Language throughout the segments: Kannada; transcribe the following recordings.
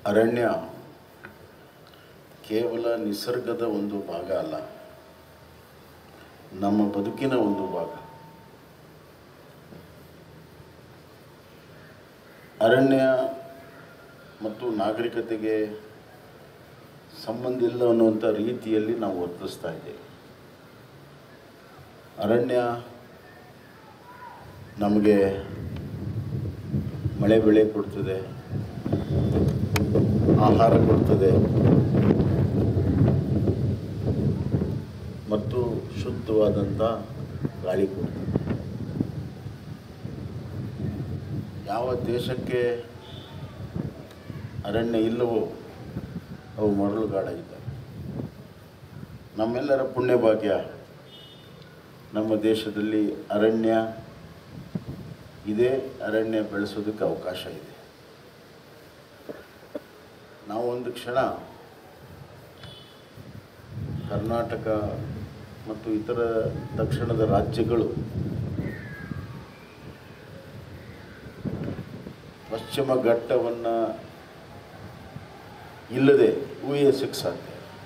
ಅರಣ್ಯ ಕೇವಲ ನಿಸರ್ಗದ ಒಂದು ಭಾಗ ಅಲ್ಲ ನಮ್ಮ ಬದುಕಿನ ಒಂದು ಭಾಗ ಅರಣ್ಯ ಮತ್ತು ನಾಗರಿಕತೆಗೆ ಸಂಬಂಧ ಇಲ್ಲ ಅನ್ನುವಂಥ ರೀತಿಯಲ್ಲಿ ನಾವು ವರ್ತಿಸ್ತಾ ಇದ್ದೇವೆ ಅರಣ್ಯ ನಮಗೆ ಮಳೆ ಬೆಳೆ ಕೊಡ್ತದೆ ಆಹಾರ ಕೊಡ್ತದೆ ಮತ್ತು ಶುದ್ಧವಾದಂಥ ಗಾಳಿ ಕೊಡ್ತದೆ ಯಾವ ದೇಶಕ್ಕೆ ಅರಣ್ಯ ಇಲ್ಲವೋ ಅವು ಮರಳುಗಾಡಾಗಿದ್ದಾವೆ ನಮ್ಮೆಲ್ಲರ ಪುಣ್ಯ ಭಾಗ್ಯ ನಮ್ಮ ದೇಶದಲ್ಲಿ ಅರಣ್ಯ ಇದೆ ಅರಣ್ಯ ಬೆಳೆಸೋದಕ್ಕೆ ಅವಕಾಶ ಇದೆ ನಾವು ಒಂದು ಕ್ಷಣ ಕರ್ನಾಟಕ ಮತ್ತು ಇತರ ದಕ್ಷಿಣದ ರಾಜ್ಯಗಳು ಪಶ್ಚಿಮ ಘಟ್ಟವನ್ನು ಇಲ್ಲದೆ ಊಹಿಸಕ್ಕೆ ಸಾಧ್ಯ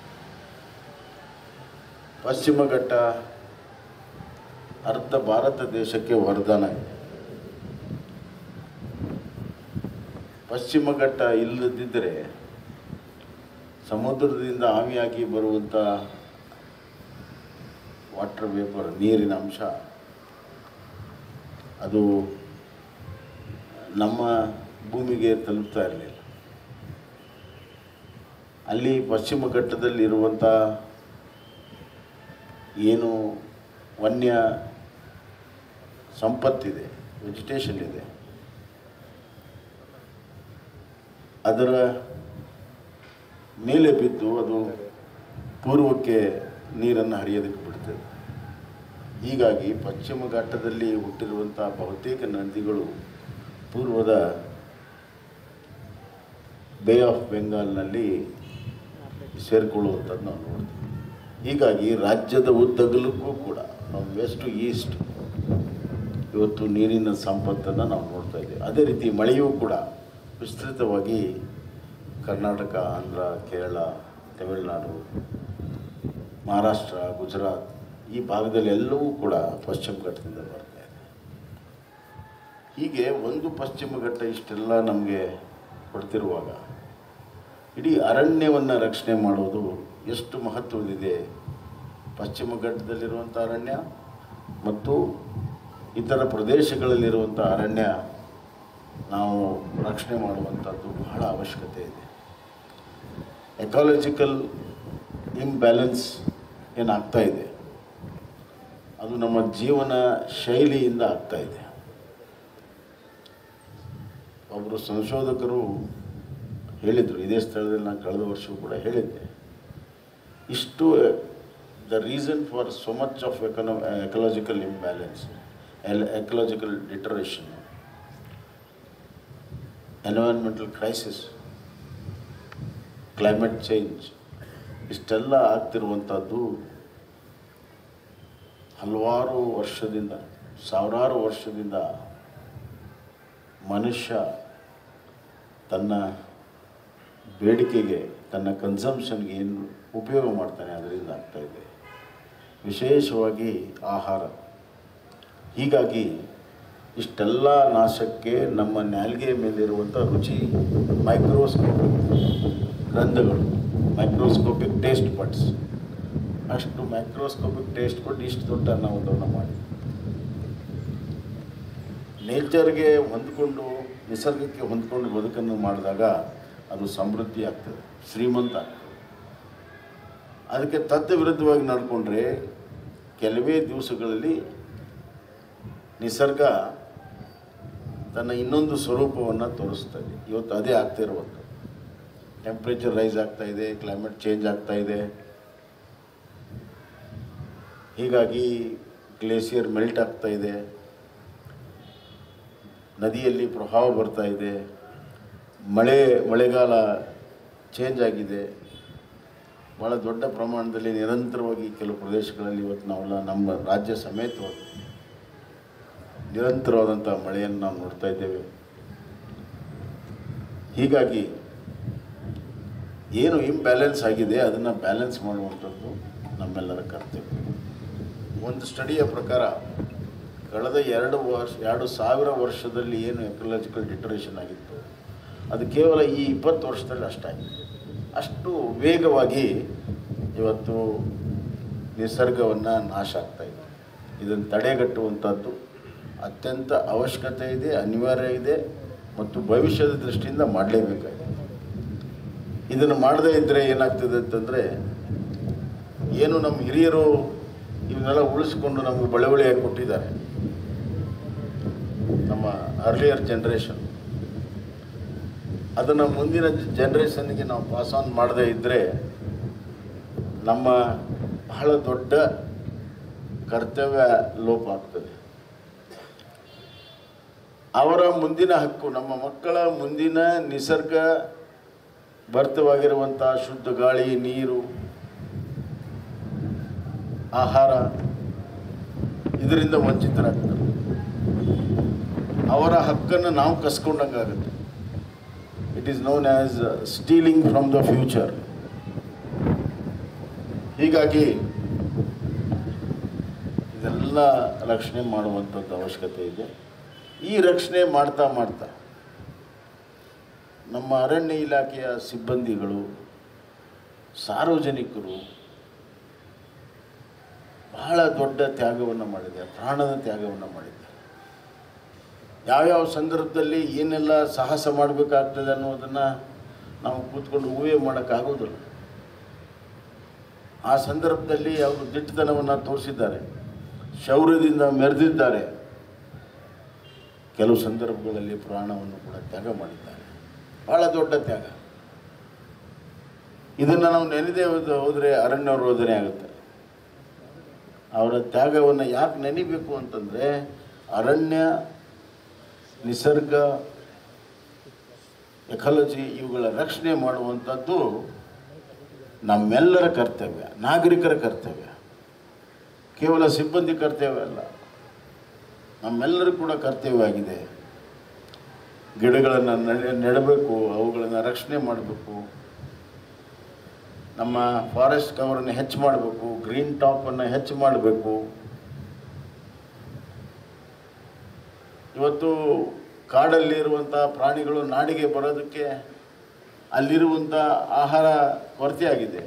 ಪಶ್ಚಿಮ ಘಟ್ಟ ಅರ್ಧ ಭಾರತ ದೇಶಕ್ಕೆ ವರದಾನ ಇದೆ ಪಶ್ಚಿಮ ಘಟ್ಟ ಇಲ್ಲದಿದ್ದರೆ ಸಮುದ್ರದಿಂದ ಆವಿಯಾಗಿ ಬರುವಂಥ ವಾಟರ್ ವೇಪರ್ ನೀರಿನ ಅಂಶ ಅದು ನಮ್ಮ ಭೂಮಿಗೆ ತಲುಪ್ತಾ ಇರಲಿಲ್ಲ ಅಲ್ಲಿ ಪಶ್ಚಿಮ ಘಟ್ಟದಲ್ಲಿರುವಂಥ ಏನು ವನ್ಯ ಸಂಪತ್ತಿದೆ ವೆಜಿಟೇಷನ್ ಇದೆ ಅದರ ಮೇಲೆ ಬಿದ್ದು ಅದು ಪೂರ್ವಕ್ಕೆ ನೀರನ್ನು ಹರಿಯೋದಕ್ಕೆ ಬಿಡ್ತದೆ ಹೀಗಾಗಿ ಪಶ್ಚಿಮ ಘಟ್ಟದಲ್ಲಿ ಹುಟ್ಟಿರುವಂಥ ಬಹುತೇಕ ನದಿಗಳು ಪೂರ್ವದ ಬೇ ಆಫ್ ಬೆಂಗಾಲ್ನಲ್ಲಿ ಸೇರಿಕೊಳ್ಳುವಂಥದ್ದು ನಾವು ನೋಡ್ತೀವಿ ಹೀಗಾಗಿ ರಾಜ್ಯದ ಉದ್ದಗಲಕ್ಕೂ ಕೂಡ ಫ್ರಮ್ ವೆಸ್ಟ್ ಟು ಈಸ್ಟ್ ಇವತ್ತು ನೀರಿನ ಸಂಪತ್ತನ್ನು ನಾವು ನೋಡ್ತಾ ಇದ್ದೇವೆ ಅದೇ ರೀತಿ ಮಳೆಯೂ ಕೂಡ ವಿಸ್ತೃತವಾಗಿ ಕರ್ನಾಟಕ ಆಂಧ್ರ ಕೇರಳ ತಮಿಳುನಾಡು ಮಹಾರಾಷ್ಟ್ರ ಗುಜರಾತ್ ಈ ಭಾಗದಲ್ಲಿ ಎಲ್ಲವೂ ಕೂಡ ಪಶ್ಚಿಮ ಘಟ್ಟದಿಂದ ಬರ್ತಾ ಇದೆ ಹೀಗೆ ಒಂದು ಪಶ್ಚಿಮ ಘಟ್ಟ ಇಷ್ಟೆಲ್ಲ ನಮಗೆ ಕೊಡ್ತಿರುವಾಗ ಇಡೀ ಅರಣ್ಯವನ್ನು ರಕ್ಷಣೆ ಮಾಡೋದು ಎಷ್ಟು ಮಹತ್ವದಿದೆ ಪಶ್ಚಿಮ ಘಟ್ಟದಲ್ಲಿರುವಂಥ ಅರಣ್ಯ ಮತ್ತು ಇತರ ಪ್ರದೇಶಗಳಲ್ಲಿರುವಂಥ ಅರಣ್ಯ ನಾವು ರಕ್ಷಣೆ ಮಾಡುವಂಥದ್ದು ಬಹಳ ಅವಶ್ಯಕತೆ ಇದೆ ಎಕಾಲಜಿಕಲ್ ಇಂಬ್ಯಾಲೆನ್ಸ್ ಏನಾಗ್ತಾ ಇದೆ ಅದು ನಮ್ಮ ಜೀವನ ಶೈಲಿಯಿಂದ ಆಗ್ತಾ ಇದೆ ಒಬ್ಬರು ಸಂಶೋಧಕರು ಹೇಳಿದರು ಇದೇ ಸ್ಥಳದಲ್ಲಿ ನಾನು ಕಳೆದ ವರ್ಷವೂ ಕೂಡ ಹೇಳಿದ್ದೆ ಇಷ್ಟು the reason for so much of eco ecological imbalance ಎಲ್ ecological deterioration environmental crisis climate change ಇಷ್ಟೆಲ್ಲ ಆಗ್ತಿರುವಂಥದ್ದು ಹಲವಾರು ವರ್ಷದಿಂದ ಸಾವಿರಾರು ವರ್ಷದಿಂದ ಮನುಷ್ಯ ತನ್ನ ಬೇಡಿಕೆಗೆ ತನ್ನ ಕನ್ಸಂಪ್ಷನ್ಗೆ ಏನು ಉಪಯೋಗ ಮಾಡ್ತಾನೆ ಅದರಿಂದ ಆಗ್ತಾಯಿದೆ ವಿಶೇಷವಾಗಿ ಆಹಾರ ಹೀಗಾಗಿ ಇಷ್ಟೆಲ್ಲ ನಾಶಕ್ಕೆ ನಮ್ಮ ನಾಲಿಗೆ ಮೇಲಿರುವಂಥ ರುಚಿ ಮೈಕ್ರೋಸ್ಕೋಪಿಕ್ ಗಂಧಗಳು ಮೈಕ್ರೋಸ್ಕೋಪಿಕ್ ಟೇಸ್ಟ್ ಬಡ್ಸ್ ಅಷ್ಟು ಮೈಕ್ರೋಸ್ಕೋಪಿಕ್ ಟೇಸ್ಟ್ ಬಡ್ ಇಷ್ಟು ದೊಡ್ಡ ಅನಾಹುತವನ್ನು ಮಾಡಿ ನೇಚರ್ಗೆ ಹೊಂದ್ಕೊಂಡು ನಿಸರ್ಗಕ್ಕೆ ಹೊಂದ್ಕೊಂಡು ಬದುಕನ್ನು ಮಾಡಿದಾಗ ಅದು ಸಮೃದ್ಧಿ ಆಗ್ತದೆ ಶ್ರೀಮಂತ ಆಗ್ತದೆ ಅದಕ್ಕೆ ತತ್ವ ವಿರುದ್ಧವಾಗಿ ನಡ್ಕೊಂಡ್ರೆ ಕೆಲವೇ ದಿವಸಗಳಲ್ಲಿ ನಿಸರ್ಗ ತನ್ನ ಇನ್ನೊಂದು ಸ್ವರೂಪವನ್ನು ತೋರಿಸ್ತದೆ ಇವತ್ತು ಅದೇ ಆಗ್ತಿರುವಂಥದ್ದು ಟೆಂಪ್ರೇಚರ್ ರೈಸ್ ಆಗ್ತಾ ಇದೆ ಕ್ಲೈಮೇಟ್ ಚೇಂಜ್ ಆಗ್ತಾ ಇದೆ ಹೀಗಾಗಿ ಗ್ಲೇಸಿಯರ್ ಮೆಲ್ಟ್ ಆಗ್ತಾ ಇದೆ ನದಿಯಲ್ಲಿ ಪ್ರಭಾವ ಬರ್ತಾ ಇದೆ ಮಳೆ ಮಳೆಗಾಲ ಚೇಂಜ್ ಆಗಿದೆ ಭಾಳ ದೊಡ್ಡ ಪ್ರಮಾಣದಲ್ಲಿ ನಿರಂತರವಾಗಿ ಕೆಲವು ಪ್ರದೇಶಗಳಲ್ಲಿ ಇವತ್ತು ನಾವೆಲ್ಲ ನಮ್ಮ ರಾಜ್ಯ ಸಮೇತವಾಗಿ ನಿರಂತರವಾದಂಥ ಮಳೆಯನ್ನು ನಾವು ನೋಡ್ತಾ ಇದ್ದೇವೆ ಹೀಗಾಗಿ ಏನು ಇಂಬ್ಯಾಲೆನ್ಸ್ ಆಗಿದೆ ಅದನ್ನು ಬ್ಯಾಲೆನ್ಸ್ ಮಾಡುವಂಥದ್ದು ನಮ್ಮೆಲ್ಲರ ಕರ್ತವ್ಯ ಒಂದು ಸ್ಟಡಿಯ ಪ್ರಕಾರ ಕಳೆದ ಎರಡು ವರ್ಷ ಎರಡು ಸಾವಿರ ವರ್ಷದಲ್ಲಿ ಏನು ಎಕಲಾಜಿಕಲ್ ಡಿಟರೇಷನ್ ಆಗಿತ್ತು ಅದು ಕೇವಲ ಈ ಇಪ್ಪತ್ತು ವರ್ಷದಲ್ಲಿ ಅಷ್ಟಾಗಿದೆ ಅಷ್ಟು ವೇಗವಾಗಿ ಇವತ್ತು ನಿಸರ್ಗವನ್ನು ನಾಶ ಆಗ್ತಾ ಇದೆ ಇದನ್ನು ತಡೆಗಟ್ಟುವಂಥದ್ದು ಅತ್ಯಂತ ಅವಶ್ಯಕತೆ ಇದೆ ಅನಿವಾರ್ಯ ಇದೆ ಮತ್ತು ಭವಿಷ್ಯದ ದೃಷ್ಟಿಯಿಂದ ಮಾಡಲೇಬೇಕಾಗಿದೆ ಇದನ್ನು ಮಾಡದೇ ಇದ್ದರೆ ಏನಾಗ್ತದೆ ಅಂತಂದರೆ ಏನು ನಮ್ಮ ಹಿರಿಯರು ಇವನ್ನೆಲ್ಲ ಉಳಿಸ್ಕೊಂಡು ನಮಗೆ ಬಳುವಳಿಯಾಗಿ ಕೊಟ್ಟಿದ್ದಾರೆ ನಮ್ಮ ಅರ್ಲಿಯರ್ ಜನ್ರೇಷನ್ ಅದನ್ನು ಮುಂದಿನ ಜನ್ರೇಷನ್ಗೆ ನಾವು ಪಾಸ್ ಆನ್ ಮಾಡದೇ ಇದ್ದರೆ ನಮ್ಮ ಬಹಳ ದೊಡ್ಡ ಕರ್ತವ್ಯ ಲೋಪ ಆಗ್ತದೆ ಅವರ ಮುಂದಿನ ಹಕ್ಕು ನಮ್ಮ ಮಕ್ಕಳ ಮುಂದಿನ ನಿಸರ್ಗ ಭರಿತವಾಗಿರುವಂಥ ಶುದ್ಧ ಗಾಳಿ ನೀರು ಆಹಾರ ಇದರಿಂದ ವಂಚಿತರಾಗ್ತಾರೆ ಅವರ ಹಕ್ಕನ್ನು ನಾವು ಕಸ್ಕೊಂಡಂಗಾಗುತ್ತೆ it is known as stealing from the future ಹೀಗಾಗಿ ಇದೆಲ್ಲ ರಕ್ಷಣೆ ಮಾಡುವಂಥದ್ದು ಅವಶ್ಯಕತೆ ಇದೆ ಈ ರಕ್ಷಣೆ ಮಾಡ್ತಾ ಮಾಡ್ತಾ ನಮ್ಮ ಅರಣ್ಯ ಇಲಾಖೆಯ ಸಿಬ್ಬಂದಿಗಳು ಸಾರ್ವಜನಿಕರು ಬಹಳ ದೊಡ್ಡ ತ್ಯಾಗವನ್ನು ಮಾಡಿದ್ದಾರೆ ಪ್ರಾಣದ ತ್ಯಾಗವನ್ನು ಮಾಡಿದ್ದಾರೆ ಯಾವ್ಯಾವ ಸಂದರ್ಭದಲ್ಲಿ ಏನೆಲ್ಲ ಸಾಹಸ ಮಾಡಬೇಕಾಗ್ತದೆ ಅನ್ನೋದನ್ನು ನಾವು ಕೂತ್ಕೊಂಡು ಊಹೆ ಮಾಡೋಕ್ಕಾಗೋದಿಲ್ಲ ಆ ಸಂದರ್ಭದಲ್ಲಿ ಅವರು ದಿಟ್ಟತನವನ್ನು ತೋರಿಸಿದ್ದಾರೆ ಶೌರ್ಯದಿಂದ ಮೆರೆದಿದ್ದಾರೆ ಕೆಲವು ಸಂದರ್ಭಗಳಲ್ಲಿ ಪ್ರಾಣವನ್ನು ಕೂಡ ತ್ಯಾಗ ಮಾಡಿದ್ದಾರೆ ಬಹಳ ದೊಡ್ಡ ತ್ಯಾಗ ಇದನ್ನು ನಾವು ನೆನೆದೇ ಹೋದ- ಹೋದರೆ ಅರಣ್ಯ ರೋಧನೆ ಆಗುತ್ತೆ ಅವರ ತ್ಯಾಗವನ್ನು ಯಾಕೆ ನೆನಿಬೇಕು ಅಂತಂದರೆ ಅರಣ್ಯ ನಿಸರ್ಗ ಎಕಾಲಜಿ ಇವುಗಳ ರಕ್ಷಣೆ ಮಾಡುವಂಥದ್ದು ನಮ್ಮೆಲ್ಲರ ಕರ್ತವ್ಯ ನಾಗರಿಕರ ಕರ್ತವ್ಯ ಕೇವಲ ಸಿಬ್ಬಂದಿ ಕರ್ತವ್ಯ ಅಲ್ಲ ನಮ್ಮೆಲ್ಲರೂ ಕೂಡ ಕರ್ತವ್ಯ ಆಗಿದೆ ಗಿಡಗಳನ್ನು ನಡೆ ನೆಡಬೇಕು ಅವುಗಳನ್ನು ರಕ್ಷಣೆ ಮಾಡಬೇಕು ನಮ್ಮ ಫಾರೆಸ್ಟ್ ಕವರನ್ನು ಹೆಚ್ಚು ಮಾಡಬೇಕು ಗ್ರೀನ್ ಟಾಪನ್ನು ಹೆಚ್ಚು ಮಾಡಬೇಕು ಇವತ್ತು ಕಾಡಲ್ಲಿರುವಂಥ ಪ್ರಾಣಿಗಳು ನಾಡಿಗೆ ಬರೋದಕ್ಕೆ ಅಲ್ಲಿರುವಂಥ ಆಹಾರ ಕೊರತೆ ಆಗಿದೆ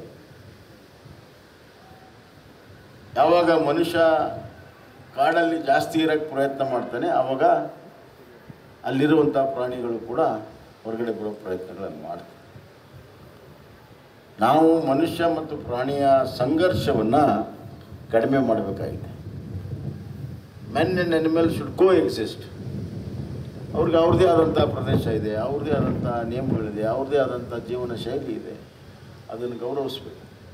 ಯಾವಾಗ ಮನುಷ್ಯ ಕಾಡಲ್ಲಿ ಜಾಸ್ತಿ ಇರೋಕ್ಕೆ ಪ್ರಯತ್ನ ಮಾಡ್ತಾನೆ ಆವಾಗ ಅಲ್ಲಿರುವಂಥ ಪ್ರಾಣಿಗಳು ಕೂಡ ಹೊರಗಡೆ ಬರೋ ಪ್ರಯತ್ನಗಳನ್ನು ಮಾಡ್ತವೆ ನಾವು ಮನುಷ್ಯ ಮತ್ತು ಪ್ರಾಣಿಯ ಸಂಘರ್ಷವನ್ನು ಕಡಿಮೆ ಮಾಡಬೇಕಾಗಿದೆ men and animal should coexist ಅವ್ರಿಗೆ ಅವ್ರದ್ದೇ ಆದಂಥ ಪ್ರದೇಶ ಇದೆ ಅವ್ರದ್ದೇ ಆದಂಥ ನಿಯಮಗಳಿದೆ ಅವ್ರದ್ದೇ ಆದಂಥ ಜೀವನ ಶೈಲಿ ಇದೆ ಅದನ್ನು ಗೌರವಿಸ್ಬೇಕು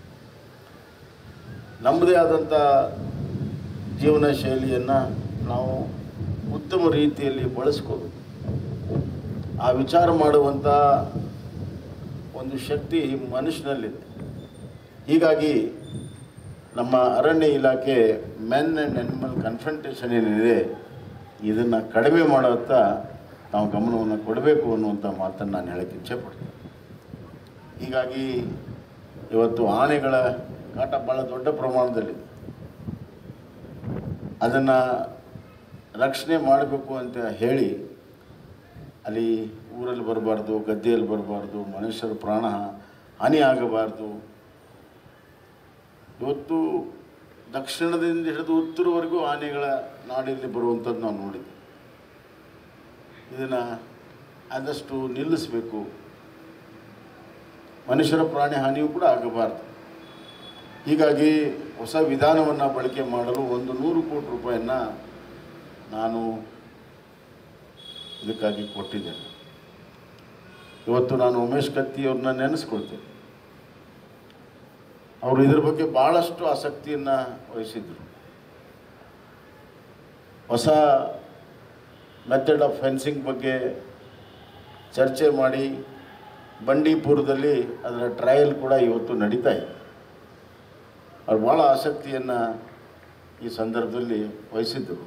ನಮ್ಮದೇ ಆದಂಥ ಜೀವನ ಶೈಲಿಯನ್ನು ನಾವು ಉತ್ತಮ ರೀತಿಯಲ್ಲಿ ಬಳಸ್ಕೋಬೇಕು ಆ ವಿಚಾರ ಮಾಡುವಂಥ ಒಂದು ಶಕ್ತಿ ಮನುಷ್ಯನಲ್ಲಿದೆ ಹೀಗಾಗಿ ನಮ್ಮ ಅರಣ್ಯ ಇಲಾಖೆ ಮೆನ್ ಆ್ಯಂಡ್ ಅನಿಮಲ್ ಕನ್ಫ್ರಂಟೇಷನ್ ಏನಿದೆ ಇದನ್ನು ಕಡಿಮೆ ಮಾಡುವತ್ತ ನಾವು ಗಮನವನ್ನು ಕೊಡಬೇಕು ಅನ್ನುವಂಥ ಮಾತನ್ನು ನಾನು ಹೇಳಕ್ಕೆ ಇಚ್ಛೆಪಡ್ತೀನಿ ಹೀಗಾಗಿ ಇವತ್ತು ಆನೆಗಳ ಕಾಟ ಭಾಳ ದೊಡ್ಡ ಪ್ರಮಾಣದಲ್ಲಿದೆ ಅದನ್ನು ರಕ್ಷಣೆ ಮಾಡಬೇಕು ಅಂತ ಹೇಳಿ ಅಲ್ಲಿ ಊರಲ್ಲಿ ಬರಬಾರ್ದು ಗದ್ದೆಯಲ್ಲಿ ಬರಬಾರ್ದು ಮನುಷ್ಯರ ಪ್ರಾಣ ಹಾನಿ ಆಗಬಾರ್ದು ಇವತ್ತು ದಕ್ಷಿಣದಿಂದ ಹಿಡಿದು ಉತ್ತರವರೆಗೂ ಆನೆಗಳ ನಾಡಿನಲ್ಲಿ ಬರುವಂಥದ್ದು ನಾವು ನೋಡಿದ್ವಿ ಇದನ್ನು ಆದಷ್ಟು ನಿಲ್ಲಿಸಬೇಕು ಮನುಷ್ಯರ ಪ್ರಾಣಿ ಹಾನಿಯೂ ಕೂಡ ಆಗಬಾರ್ದು ಹೀಗಾಗಿ ಹೊಸ ವಿಧಾನವನ್ನು ಬಳಕೆ ಮಾಡಲು ಒಂದು ನೂರು ಕೋಟಿ ರೂಪಾಯಿಯನ್ನು ನಾನು ಇದಕ್ಕಾಗಿ ಕೊಟ್ಟಿದ್ದೇನೆ ಇವತ್ತು ನಾನು ಉಮೇಶ್ ಕತ್ತಿಯವ್ರನ್ನ ನೆನೆಸ್ಕೊಳ್ತೇನೆ ಅವರು ಇದ್ರ ಬಗ್ಗೆ ಭಾಳಷ್ಟು ಆಸಕ್ತಿಯನ್ನು ವಹಿಸಿದ್ರು ಹೊಸ ಮೆಥಡ್ ಆಫ್ ಫೆನ್ಸಿಂಗ್ ಬಗ್ಗೆ ಚರ್ಚೆ ಮಾಡಿ ಬಂಡೀಪುರದಲ್ಲಿ ಅದರ ಟ್ರಯಲ್ ಕೂಡ ಇವತ್ತು ನಡೀತಾ ಇದೆ ಅವ್ರು ಭಾಳ ಆಸಕ್ತಿಯನ್ನು ಈ ಸಂದರ್ಭದಲ್ಲಿ ವಹಿಸಿದ್ದರು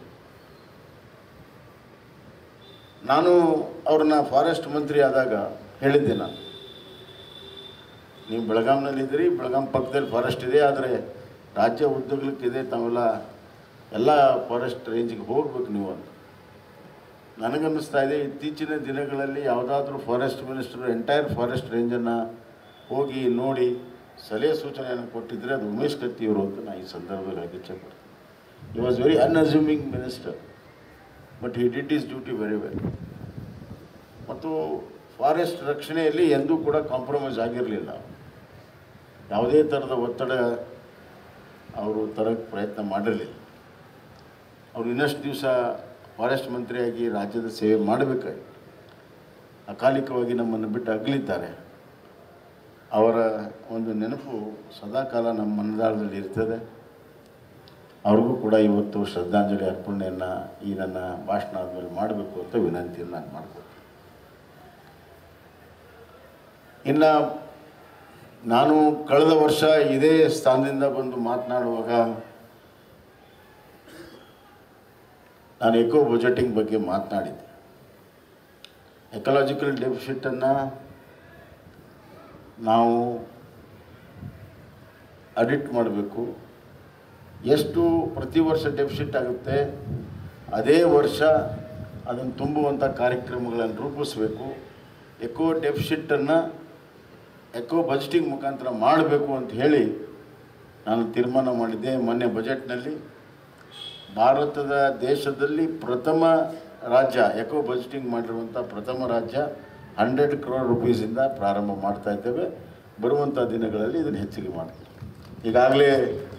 ನಾನು ಅವ್ರನ್ನ ಫಾರೆಸ್ಟ್ ಮಂತ್ರಿ ಆದಾಗ ಹೇಳಿದ್ದೆ ನಾನು ನೀವು ಬೆಳಗಾಂನಲ್ಲಿದ್ದೀರಿ ಬೆಳಗಾಂ ಪಕ್ಕದಲ್ಲಿ ಫಾರೆಸ್ಟ್ ಇದೆ ಆದರೆ ರಾಜ್ಯ ಉದ್ದಗಲಕ್ಕಿದೆ ತಾವೆಲ್ಲ ಎಲ್ಲ ಫಾರೆಸ್ಟ್ ರೇಂಜಿಗೆ ಹೋಗ್ಬೇಕು ನೀವು ಅಂತ ನನಗನ್ನಿಸ್ತಾ ಇದೆ ಇತ್ತೀಚಿನ ದಿನಗಳಲ್ಲಿ ಯಾವುದಾದ್ರೂ ಫಾರೆಸ್ಟ್ ಮಿನಿಸ್ಟರ್ ಎಂಟೈರ್ ಫಾರೆಸ್ಟ್ ರೇಂಜನ್ನು ಹೋಗಿ ನೋಡಿ ಸಲಹೆ ಸೂಚನೆಯನ್ನು ಕೊಟ್ಟಿದ್ದರೆ ಅದು ಉಮೇಶ್ ಕತ್ತಿಯವರು ಅಂತ ನಾನು ಈ ಸಂದರ್ಭದಲ್ಲಿ ಹೇಳಕ್ಕೆ ಇಚ್ಛೆಪಡ್ತೀನಿ ಈ was very unassuming minister but he did is duty very well ಮತ್ತು ಫಾರೆಸ್ಟ್ ರಕ್ಷಣೆಯಲ್ಲಿ ಎಂದೂ ಕೂಡ ಕಾಂಪ್ರಮೈಸ್ ಆಗಿರಲಿಲ್ಲ ಯಾವುದೇ ಥರದ ಒತ್ತಡ ಅವರು ತರಕ್ಕೆ ಪ್ರಯತ್ನ ಮಾಡಿರಲಿಲ್ಲ ಅವರು ಇನ್ನಷ್ಟು ದಿವಸ ಫಾರೆಸ್ಟ್ ಮಂತ್ರಿಯಾಗಿ ರಾಜ್ಯದ ಸೇವೆ ಮಾಡಬೇಕಾಗಿ ಅಕಾಲಿಕವಾಗಿ ನಮ್ಮನ್ನು ಬಿಟ್ಟು ಅಗಲಿದ್ದಾರೆ ಅವರ ಒಂದು ನೆನಪು ಸದಾಕಾಲ ನಮ್ಮ ಮನದಾಳದಲ್ಲಿ ಇರ್ತದೆ ಅವ್ರಿಗೂ ಕೂಡ ಇವತ್ತು ಶ್ರದ್ಧಾಂಜಲಿ ಅರ್ಪಣೆಯನ್ನು ಈ ನನ್ನ ಭಾಷಣ ಆದಮೇಲೆ ಮಾಡಬೇಕು ಅಂತ ವಿನಂತಿಯನ್ನು ನಾನು ಮಾಡ್ಕೊಳ್ತೀನಿ ಇನ್ನು ನಾನು ಕಳೆದ ವರ್ಷ ಇದೇ ಸ್ಥಾನದಿಂದ ಬಂದು ಮಾತನಾಡುವಾಗ ನಾನು ಎಕೋ ಬಜೆಟಿಂಗ್ ಬಗ್ಗೆ ಮಾತನಾಡಿದ್ದೆ ಎಕಲಾಜಿಕಲ್ ಡೆಫಿಸಿಟನ್ನು ನಾವು ಅಡಿಟ್ ಮಾಡಬೇಕು ಎಷ್ಟು ಪ್ರತಿ ವರ್ಷ ಡೆಫಿಸಿಟ್ ಆಗುತ್ತೆ ಅದೇ ವರ್ಷ ಅದನ್ನು ತುಂಬುವಂಥ ಕಾರ್ಯಕ್ರಮಗಳನ್ನು ರೂಪಿಸಬೇಕು ಎಕೋ ಡೆಫಿಸಿಟನ್ನು ಎಕೋ ಬಜೆಟಿಂಗ್ ಮುಖಾಂತರ ಮಾಡಬೇಕು ಅಂತ ಹೇಳಿ ನಾನು ತೀರ್ಮಾನ ಮಾಡಿದ್ದೆ ಮೊನ್ನೆ ಬಜೆಟ್ನಲ್ಲಿ ಭಾರತದ ದೇಶದಲ್ಲಿ ಪ್ರಥಮ ರಾಜ್ಯ ಎಕೋ ಬಜೆಟಿಂಗ್ ಮಾಡಿರುವಂಥ ಪ್ರಥಮ ರಾಜ್ಯ ಹಂಡ್ರೆಡ್ ಕ್ರೋರ್ ರುಪೀಸಿಂದ ಪ್ರಾರಂಭ ಮಾಡ್ತಾ ಇದ್ದೇವೆ ಬರುವಂಥ ದಿನಗಳಲ್ಲಿ ಇದನ್ನು ಹೆಚ್ಚಿಗೆ ಮಾಡ್ತೀವಿ ಈಗಾಗಲೇ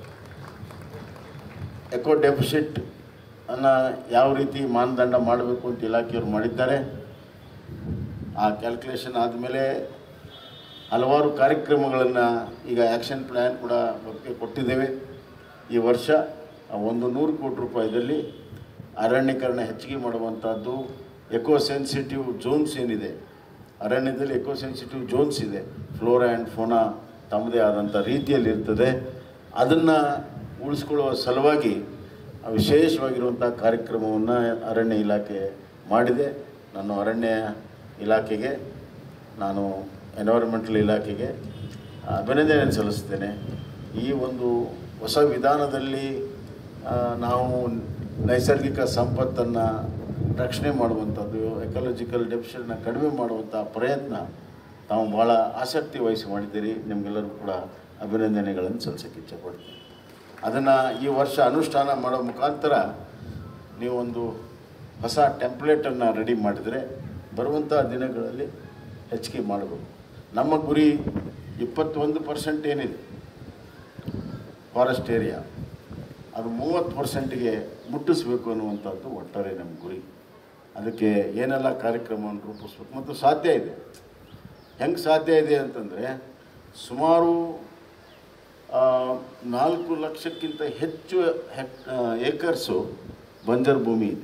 ಎಕೋ ಡೆಫಿಸಿಟ್ ಅನ್ನು ಯಾವ ರೀತಿ ಮಾನದಂಡ ಮಾಡಬೇಕು ಅಂತ ಇಲಾಖೆಯವರು ಮಾಡಿದ್ದಾರೆ ಆ ಕ್ಯಾಲ್ಕುಲೇಷನ್ ಆದಮೇಲೆ ಹಲವಾರು ಕಾರ್ಯಕ್ರಮಗಳನ್ನು ಈಗ ಆ್ಯಕ್ಷನ್ ಪ್ಲ್ಯಾನ್ ಕೂಡ ಬಗ್ಗೆ ಕೊಟ್ಟಿದ್ದೇವೆ ಈ ವರ್ಷ ಆ ಒಂದು ನೂರು ಕೋಟಿ ರೂಪಾಯಿದಲ್ಲಿ ಅರಣ್ಯೀಕರಣ ಹೆಚ್ಚಿಗೆ ಮಾಡುವಂಥದ್ದು ಎಕೋ ಸೆನ್ಸಿಟಿವ್ ಝೋನ್ಸ್ ಏನಿದೆ ಅರಣ್ಯದಲ್ಲಿ ಎಕೋ ಸೆನ್ಸಿಟಿವ್ ಝೋನ್ಸ್ ಇದೆ ಫ್ಲೋರಾ ಆ್ಯಂಡ್ ಫೋನಾ ತಮ್ಮದೇ ಆದಂಥ ರೀತಿಯಲ್ಲಿ ಇರ್ತದೆ ಅದನ್ನು ಉಳಿಸ್ಕೊಳ್ಳುವ ಸಲುವಾಗಿ ವಿಶೇಷವಾಗಿರುವಂಥ ಕಾರ್ಯಕ್ರಮವನ್ನು ಅರಣ್ಯ ಇಲಾಖೆ ಮಾಡಿದೆ ನಾನು ಅರಣ್ಯ ಇಲಾಖೆಗೆ ನಾನು ಎನ್ವೈರನ್ಮೆಂಟಲ್ ಇಲಾಖೆಗೆ ಅಭಿನಂದನೆ ಸಲ್ಲಿಸ್ತೇನೆ ಈ ಒಂದು ಹೊಸ ವಿಧಾನದಲ್ಲಿ ಆ, ನಾವು ನೈಸರ್ಗಿಕ ಸಂಪತ್ತನ್ನು ರಕ್ಷಣೆ ಮಾಡುವಂಥದ್ದು ಎಕಾಲಜಿಕಲ್ ಡೆಫಿಷನ್ನ ಕಡಿಮೆ ಮಾಡುವಂಥ ಪ್ರಯತ್ನ ತಾವು ಭಾಳ ಆಸಕ್ತಿ ವಹಿಸಿ ಮಾಡಿದ್ದೀರಿ ನಿಮಗೆಲ್ಲರೂ ಕೂಡ ಅಭಿನಂದನೆಗಳನ್ನು ಸಲ್ಲಿಸೋಕ್ಕೆ ಇಚ್ಛೆಪಡ್ತೀನಿ ಅದನ್ನು ಈ ವರ್ಷ ಅನುಷ್ಠಾನ ಮಾಡೋ ಮುಖಾಂತರ ನೀವೊಂದು ಹೊಸ ಟೆಂಪ್ಲೇಟನ್ನು ರೆಡಿ ಮಾಡಿದರೆ ಬರುವಂಥ ದಿನಗಳಲ್ಲಿ ಹೆಚ್ಚಿಗೆ ಮಾಡಬೇಕು ನಮ್ಮ ಗುರಿ ಇಪ್ಪತ್ತೊಂದು ಪರ್ಸೆಂಟ್ ಏನಿದೆ ಫಾರೆಸ್ಟ್ ಏರಿಯಾ ಅದು ಮೂವತ್ತು ಪರ್ಸೆಂಟಿಗೆ ಮುಟ್ಟಿಸ್ಬೇಕು ಅನ್ನುವಂಥದ್ದು ಒಟ್ಟಾರೆ ನಮ್ಮ ಗುರಿ ಅದಕ್ಕೆ ಏನೆಲ್ಲ ಕಾರ್ಯಕ್ರಮವನ್ನು ರೂಪಿಸ್ಬೇಕು ಮತ್ತು ಸಾಧ್ಯ ಇದೆ ಹೆಂಗೆ ಸಾಧ್ಯ ಇದೆ ಅಂತಂದರೆ ಸುಮಾರು ಆ, ನಾಲ್ಕು ಲಕ್ಷಕ್ಕಿಂತ ಹೆಚ್ಚು ಹೆಕ್ ಏಕರ್ಸು ಬಂಜರ್ ಭೂಮಿ ಇದೆ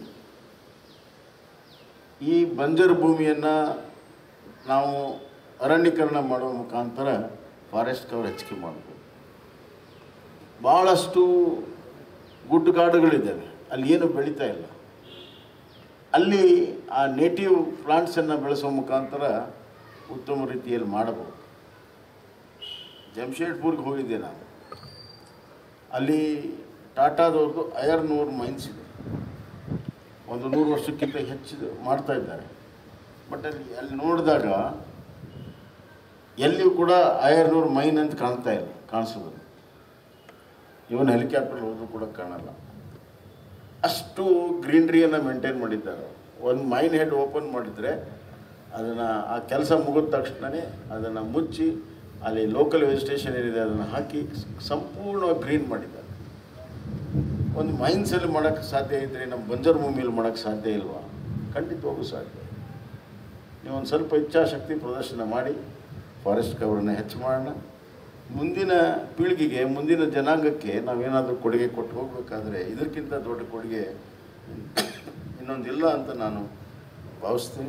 ಈ ಬಂಜರ್ ಭೂಮಿಯನ್ನು ನಾವು ಅರಣ್ಯೀಕರಣ ಮಾಡುವ ಮುಖಾಂತರ ಫಾರೆಸ್ಟ್ ಕವರ್ ಹೆಚ್ಚಿಗೆ ಮಾಡಬೇಕು ಭಾಳಷ್ಟು ಗುಡ್ಡಗಾಡುಗಳಿದ್ದಾವೆ ಅಲ್ಲಿ ಏನು ಬೆಳೀತಾ ಇಲ್ಲ ಅಲ್ಲಿ ಆ ನೇಟಿವ್ ಪ್ಲಾಂಟ್ಸನ್ನು ಬೆಳೆಸೋ ಮುಖಾಂತರ ಉತ್ತಮ ರೀತಿಯಲ್ಲಿ ಮಾಡಬಹುದು ಜಮ್ಶೇಡ್ಪುರ್ಗೆ ಹೋಗಿದ್ದೆ ನಾನು ಅಲ್ಲಿ ಟಾಟಾದವ್ರದ್ದು ಐರ್ನೂರು ಮೈನ್ಸ್ ಇದೆ ಒಂದು ನೂರು ವರ್ಷಕ್ಕಿಂತ ಹೆಚ್ಚು ಮಾಡ್ತಾ ಇದ್ದಾರೆ ಬಟ್ ಅಲ್ಲಿ ಅಲ್ಲಿ ನೋಡಿದಾಗ ಎಲ್ಲಿಯೂ ಕೂಡ ಐರ್ನೂರು ಮೈನ್ ಅಂತ ಕಾಣ್ತಾ ಇಲ್ಲ ಕಾಣಿಸೋದು ಇವನ್ ಹೆಲಿಕಾಪ್ಟರ್ ಹೋದ್ರೂ ಕೂಡ ಕಾಣಲ್ಲ ಅಷ್ಟು ಗ್ರೀನ್ರಿಯನ್ನು ಮೇಂಟೈನ್ ಮಾಡಿದ್ದಾರೆ ಒಂದು ಮೈನ್ ಹೆಡ್ ಓಪನ್ ಮಾಡಿದರೆ ಅದನ್ನು ಆ ಕೆಲಸ ಮುಗಿದ ತಕ್ಷಣವೇ ಅದನ್ನು ಮುಚ್ಚಿ ಅಲ್ಲಿ ಲೋಕಲ್ ವೆಜಿಟೇಷನ್ ಏನಿದೆ ಅದನ್ನು ಹಾಕಿ ಸಂಪೂರ್ಣವಾಗಿ ಗ್ರೀನ್ ಮಾಡಿದ್ದಾರೆ ಒಂದು ಮೈನ್ಸಲ್ಲಿ ಮಾಡೋಕ್ಕೆ ಸಾಧ್ಯ ಇದ್ದರೆ ನಮ್ಮ ಬಂಜರ್ ಭೂಮಿಯಲ್ಲಿ ಮಾಡೋಕ್ಕೆ ಸಾಧ್ಯ ಇಲ್ವಾ ಖಂಡಿತವಾಗೂ ಸಾಧ್ಯ ನೀವು ಒಂದು ಸ್ವಲ್ಪ ಇಚ್ಛಾಶಕ್ತಿ ಪ್ರದರ್ಶನ ಮಾಡಿ ಫಾರೆಸ್ಟ್ ಕವರನ್ನು ಹೆಚ್ಚು ಮಾಡೋಣ ಮುಂದಿನ ಪೀಳಿಗೆಗೆ ಮುಂದಿನ ಜನಾಂಗಕ್ಕೆ ನಾವೇನಾದರೂ ಕೊಡುಗೆ ಕೊಟ್ಟು ಹೋಗಬೇಕಾದ್ರೆ ಇದಕ್ಕಿಂತ ದೊಡ್ಡ ಕೊಡುಗೆ ಇನ್ನೊಂದಿಲ್ಲ ಅಂತ ನಾನು ಭಾವಿಸ್ತೀನಿ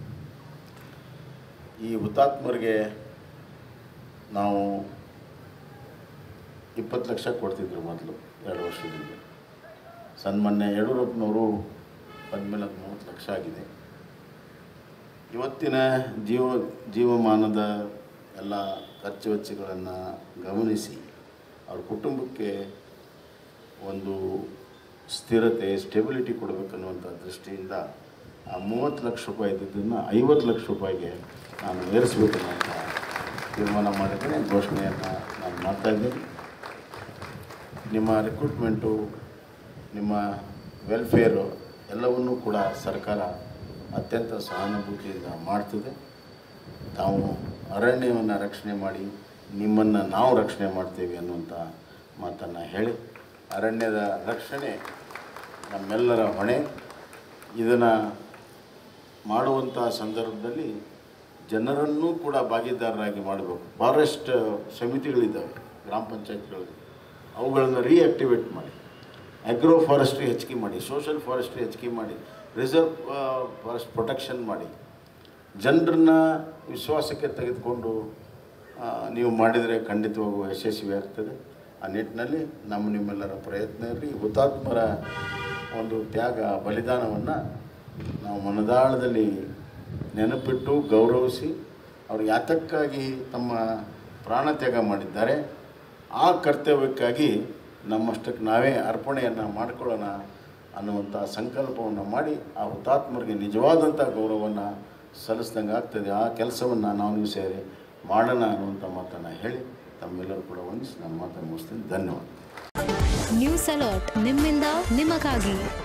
ಈ ಹುತಾತ್ಮರಿಗೆ ನಾವು ಇಪ್ಪತ್ತು ಲಕ್ಷ ಕೊಡ್ತಿದ್ರು ಮೊದಲು ಎರಡು ವರ್ಷದಿಂದ ಸನ್ಮಾನ್ಯ ಯಡಿಯೂರಪ್ಪನವರು ಬಂದಮೇಲೆ ಅದು ಮೂವತ್ತು ಲಕ್ಷ ಆಗಿದೆ ಇವತ್ತಿನ ಜೀವ ಜೀವಮಾನದ ಎಲ್ಲ ಖರ್ಚು ವೆಚ್ಚಗಳನ್ನು ಗಮನಿಸಿ ಅವ್ರ ಕುಟುಂಬಕ್ಕೆ ಒಂದು ಸ್ಥಿರತೆ ಸ್ಟೆಬಿಲಿಟಿ ಕೊಡಬೇಕನ್ನುವಂಥ ದೃಷ್ಟಿಯಿಂದ ಆ ಮೂವತ್ತು ಲಕ್ಷ ರೂಪಾಯಿ ಇದ್ದಿದ್ದನ್ನು ಐವತ್ತು ಲಕ್ಷ ರೂಪಾಯಿಗೆ ನಾನು ಏರಿಸಬೇಕನ್ನುವಂಥ ತೀರ್ಮಾನ ಮಾಡಿದ್ದೇನೆ ಘೋಷಣೆಯನ್ನು ನಾನು ಮಾಡ್ತಾಯಿದ್ದೀನಿ ನಿಮ್ಮ ರಿಕ್ರೂಟ್ಮೆಂಟು ನಿಮ್ಮ ವೆಲ್ಫೇರು ಎಲ್ಲವನ್ನೂ ಕೂಡ ಸರ್ಕಾರ ಅತ್ಯಂತ ಸಹಾನುಭೂತಿಯಿಂದ ಮಾಡ್ತದೆ ತಾವು ಅರಣ್ಯವನ್ನು ರಕ್ಷಣೆ ಮಾಡಿ ನಿಮ್ಮನ್ನು ನಾವು ರಕ್ಷಣೆ ಮಾಡ್ತೀವಿ ಅನ್ನುವಂಥ ಮಾತನ್ನು ಹೇಳಿ ಅರಣ್ಯದ ರಕ್ಷಣೆ ನಮ್ಮೆಲ್ಲರ ಹೊಣೆ ಇದನ್ನು ಮಾಡುವಂಥ ಸಂದರ್ಭದಲ್ಲಿ ಜನರನ್ನೂ ಕೂಡ ಭಾಗಿದಾರರಾಗಿ ಮಾಡಬೇಕು ಫಾರೆಸ್ಟ್ ಸಮಿತಿಗಳಿದ್ದಾವೆ ಗ್ರಾಮ ಪಂಚಾಯತ್ಗಳಲ್ಲಿ ಅವುಗಳನ್ನು ರೀಆಕ್ಟಿವೇಟ್ ಮಾಡಿ ಅಗ್ರೋ ಫಾರೆಸ್ಟ್ರಿ ಹೆಚ್ಚಿಗೆ ಮಾಡಿ ಸೋಷಲ್ ಫಾರೆಸ್ಟ್ರಿ ಹೆಚ್ಚಿಗೆ ಮಾಡಿ ರಿಸರ್ವ್ ಫಾರೆಸ್ಟ್ ಪ್ರೊಟೆಕ್ಷನ್ ಮಾಡಿ ಜನರನ್ನ ವಿಶ್ವಾಸಕ್ಕೆ ತೆಗೆದುಕೊಂಡು ಆ, ನೀವು ಮಾಡಿದರೆ ಖಂಡಿತವಾಗೂ ಯಶಸ್ವಿ ಆಗ್ತದೆ ಆ ನಿಟ್ಟಿನಲ್ಲಿ ನಮ್ಮ ನಿಮ್ಮೆಲ್ಲರ ಪ್ರಯತ್ನ ಇರಲಿ ಹುತಾತ್ಮರ ಒಂದು ತ್ಯಾಗ ಬಲಿದಾನವನ್ನು ನಾವು ಮನದಾಳದಲ್ಲಿ ನೆನಪಿಟ್ಟು ಗೌರವಿಸಿ ಅವರು ಯಾತಕ್ಕಾಗಿ ತಮ್ಮ ಪ್ರಾಣ ತ್ಯಾಗ ಮಾಡಿದ್ದಾರೆ ಆ ಕರ್ತವ್ಯಕ್ಕಾಗಿ ನಮ್ಮಷ್ಟಕ್ಕೆ ನಾವೇ ಅರ್ಪಣೆಯನ್ನು ಮಾಡಿಕೊಳ್ಳೋಣ ಅನ್ನುವಂಥ ಸಂಕಲ್ಪವನ್ನು ಮಾಡಿ ಆ ಹುತಾತ್ಮರಿಗೆ ನಿಜವಾದಂಥ ಗೌರವವನ್ನು ಸಲ್ಲಿಸ್ದಂಗೆ ಆಗ್ತದೆ ಆ ಕೆಲಸವನ್ನು ನಾವು ನೀವು ಸೇರಿ ಮಾಡೋಣ ಅನ್ನುವಂಥ ಮಾತನ್ನು ಹೇಳಿ ತಮ್ಮೆಲ್ಲರೂ ಕೂಡ ವಂದಿಸಿ ನನ್ನ ಮಾತನ್ನು ಮುಗಿಸ್ತೀನಿ ಧನ್ಯವಾದ ನ್ಯೂಸ್ ಅಲರ್ಟ್ ನಿಮ್ಮಿಂದ ನಿಮಗಾಗಿ